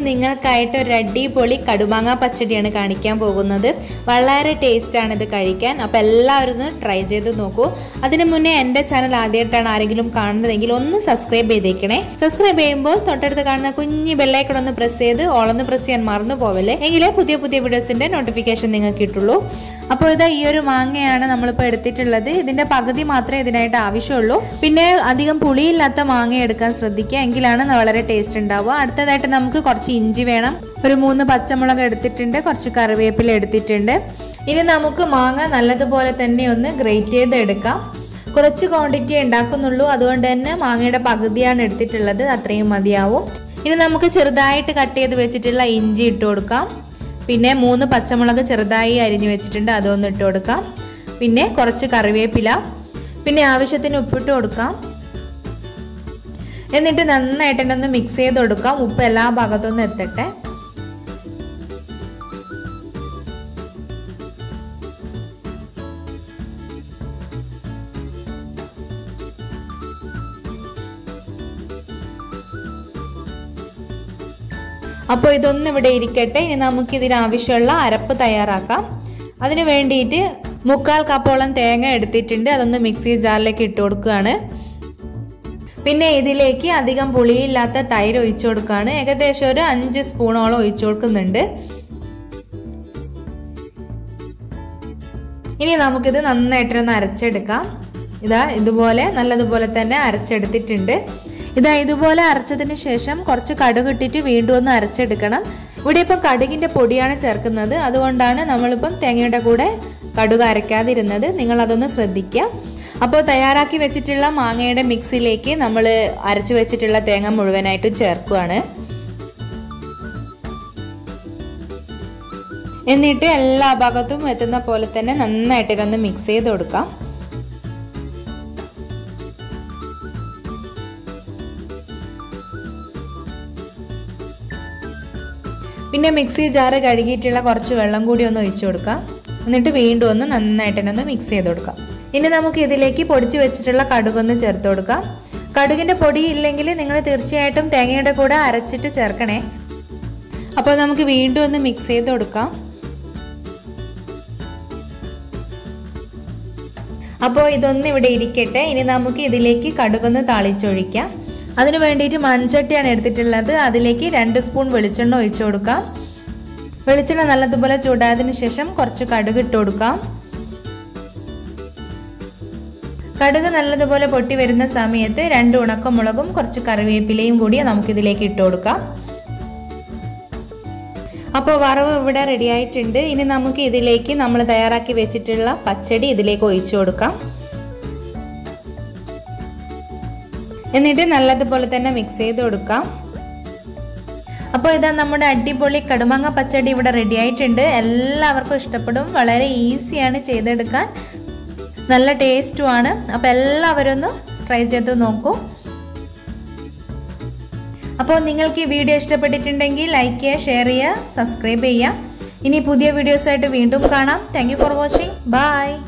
നിങ്ങൾക്കായിട്ട് ഒരു അടിപൊളി കടുമാങ്ങ പച്ചടിയാണ് കാണിക്കാൻ പോകുന്നത് വളരെ ടേസ്റ്റാണ് ഇത് കഴിക്കാൻ അപ്പോൾ എല്ലാവരും ഒന്ന് ട്രൈ ചെയ്ത് നോക്കൂ അതിന് മുന്നേ എൻ്റെ ചാനൽ ആദ്യമായിട്ടാണ് ആരെങ്കിലും കാണുന്നതെങ്കിൽ ഒന്ന് സബ്സ്ക്രൈബ് ചെയ്തേക്കണേ സബ്സ്ക്രൈബ് ചെയ്യുമ്പോൾ തൊട്ടടുത്ത് കാണുന്ന കുഞ്ഞ് ബെല്ലൈക്കൺ ഒന്ന് പ്രസ് ചെയ്ത് ഓളൊന്ന് പ്രസ് ചെയ്യാൻ മറന്നു പോവല്ലേ എങ്കിലേ പുതിയ പുതിയ വീഡിയോസിൻ്റെ നോട്ടിഫിക്കേഷൻ നിങ്ങൾക്ക് കിട്ടുള്ളൂ അപ്പോൾ ഇത് ഈ ഒരു മാങ്ങയാണ് നമ്മളിപ്പോൾ എടുത്തിട്ടുള്ളത് ഇതിൻ്റെ പകുതി മാത്രമേ ഇതിനായിട്ട് ആവശ്യമുള്ളൂ പിന്നെ അധികം പുളിയില്ലാത്ത മാങ്ങ എടുക്കാൻ ശ്രദ്ധിക്കുക എങ്കിലാണ് വളരെ ടേസ്റ്റ് ഉണ്ടാവുക അടുത്തതായിട്ട് നമുക്ക് കുറച്ച് ഇഞ്ചി വേണം ഒരു മൂന്ന് പച്ചമുളക് എടുത്തിട്ടുണ്ട് കുറച്ച് കറിവേപ്പില എടുത്തിട്ടുണ്ട് ഇനി നമുക്ക് മാങ്ങ നല്ലതുപോലെ തന്നെ ഒന്ന് ഗ്രേറ്റ് ചെയ്ത് എടുക്കാം കുറച്ച് ക്വാണ്ടിറ്റി ഉണ്ടാക്കുന്നുള്ളൂ അതുകൊണ്ട് തന്നെ മാങ്ങയുടെ പകുതിയാണ് എടുത്തിട്ടുള്ളത് അത്രയും മതിയാവും ഇനി നമുക്ക് ചെറുതായിട്ട് കട്ട് ചെയ്ത് വെച്ചിട്ടുള്ള ഇഞ്ചി ഇട്ട് കൊടുക്കാം പിന്നെ മൂന്ന് പച്ചമുളക് ചെറുതായി അരിഞ്ഞു വെച്ചിട്ടുണ്ട് അതൊന്ന് ഇട്ട് കൊടുക്കാം പിന്നെ കുറച്ച് കറിവേപ്പില പിന്നെ ആവശ്യത്തിന് ഉപ്പിട്ട് കൊടുക്കാം എന്നിട്ട് നന്നായിട്ട് തന്നെ ഒന്ന് മിക്സ് ചെയ്ത് കൊടുക്കാം ഉപ്പ് എല്ലാ ഭാഗത്തൊന്നും എത്തട്ടെ അപ്പോൾ ഇതൊന്നും ഇവിടെ ഇരിക്കട്ടെ ഇനി നമുക്ക് ഇതിനാവശ്യമുള്ള അരപ്പ് തയ്യാറാക്കാം അതിന് വേണ്ടിയിട്ട് മുക്കാൽ കപ്പോളം തേങ്ങ എടുത്തിട്ടുണ്ട് അതൊന്ന് മിക്സി ജാറിലേക്ക് ഇട്ട് കൊടുക്കുകയാണ് പിന്നെ ഇതിലേക്ക് അധികം പുളിയില്ലാത്ത തൈര് ഒഴിച്ചു കൊടുക്കുകയാണ് ഏകദേശം ഒരു അഞ്ച് സ്പൂണോളം ഒഴിച്ചു കൊടുക്കുന്നുണ്ട് ഇനി നമുക്കിത് നന്നായിട്ടൊന്ന് അരച്ചെടുക്കാം ഇതാ ഇതുപോലെ നല്ലതുപോലെ തന്നെ അരച്ചെടുത്തിട്ടുണ്ട് ഇതാ ഇതുപോലെ അരച്ചതിന് ശേഷം കുറച്ച് കടുക് ഇട്ടിട്ട് വീണ്ടും ഒന്ന് അരച്ചെടുക്കണം ഇവിടെ ഇപ്പം കടുകിൻ്റെ പൊടിയാണ് ചേർക്കുന്നത് അതുകൊണ്ടാണ് നമ്മളിപ്പം തേങ്ങയുടെ കൂടെ കടുക് അരയ്ക്കാതിരുന്നത് നിങ്ങൾ അതൊന്ന് ശ്രദ്ധിക്കുക അപ്പോൾ തയ്യാറാക്കി വെച്ചിട്ടുള്ള മാങ്ങയുടെ മിക്സിലേക്ക് നമ്മൾ അരച്ചു വെച്ചിട്ടുള്ള തേങ്ങ മുഴുവനായിട്ടും ചേർക്കുകയാണ് എന്നിട്ട് എല്ലാ ഭാഗത്തും എത്തുന്ന പോലെ തന്നെ നന്നായിട്ട് ഇതൊന്ന് മിക്സ് ചെയ്ത് കൊടുക്കാം പിന്നെ മിക്സി ജാറ് കഴുകിയിട്ടുള്ള കുറച്ച് വെള്ളം കൂടി ഒന്ന് ഒഴിച്ചു കൊടുക്കാം എന്നിട്ട് വീണ്ടും ഒന്ന് നന്നായിട്ട് തന്നെ ഒന്ന് മിക്സ് ചെയ്ത് കൊടുക്കാം ഇനി നമുക്ക് ഇതിലേക്ക് പൊടിച്ചു വെച്ചിട്ടുള്ള കടുകൊന്ന് ചേർത്ത് കൊടുക്കാം കടുകിൻ്റെ പൊടി ഇല്ലെങ്കിൽ നിങ്ങൾ തീർച്ചയായിട്ടും തേങ്ങയുടെ കൂടെ അരച്ചിട്ട് ചേർക്കണേ അപ്പോൾ നമുക്ക് വീണ്ടും ഒന്ന് മിക്സ് ചെയ്ത് കൊടുക്കാം അപ്പോൾ ഇതൊന്നും ഇവിടെ ഇരിക്കട്ടെ ഇനി നമുക്ക് ഇതിലേക്ക് കടുകൊന്ന് താളിച്ചൊഴിക്കാം അതിന് വേണ്ടിയിട്ട് മൺചട്ടിയാണ് എടുത്തിട്ടുള്ളത് അതിലേക്ക് രണ്ട് സ്പൂൺ വെളിച്ചെണ്ണ ഒഴിച്ചു കൊടുക്കാം വെളിച്ചെണ്ണ നല്ലതുപോലെ ചൂടായതിനു ശേഷം കുറച്ച് കടുക് ഇട്ട് കൊടുക്കാം കടുക് നല്ലതുപോലെ പൊട്ടി വരുന്ന സമയത്ത് രണ്ട് ഉണക്കമുളകും കുറച്ച് കറിവേപ്പിലയും കൂടി നമുക്കിതിലേക്ക് ഇട്ട് കൊടുക്കാം അപ്പോൾ വറവ് ഇവിടെ റെഡി ആയിട്ടുണ്ട് ഇനി നമുക്ക് ഇതിലേക്ക് നമ്മൾ തയ്യാറാക്കി വെച്ചിട്ടുള്ള പച്ചടി ഇതിലേക്ക് ഒഴിച്ചു കൊടുക്കാം എന്നിട്ട് നല്ലതുപോലെ തന്നെ മിക്സ് ചെയ്ത് കൊടുക്കാം അപ്പോൾ ഇതാ നമ്മുടെ അടിപൊളി കടുമാങ്ങ പച്ചടി ഇവിടെ റെഡി ആയിട്ടുണ്ട് എല്ലാവർക്കും ഇഷ്ടപ്പെടും വളരെ ഈസിയാണ് ചെയ്തെടുക്കാൻ നല്ല ടേസ്റ്റുമാണ് അപ്പോൾ എല്ലാവരും ഒന്ന് ട്രൈ ചെയ്ത് നോക്കൂ അപ്പോൾ നിങ്ങൾക്ക് ഈ വീഡിയോ ഇഷ്ടപ്പെട്ടിട്ടുണ്ടെങ്കിൽ ലൈക്ക് ചെയ്യുക ഷെയർ ചെയ്യുക സബ്സ്ക്രൈബ് ചെയ്യുക ഇനി പുതിയ വീഡിയോസായിട്ട് വീണ്ടും കാണാം താങ്ക് ഫോർ വാച്ചിങ് ബൈ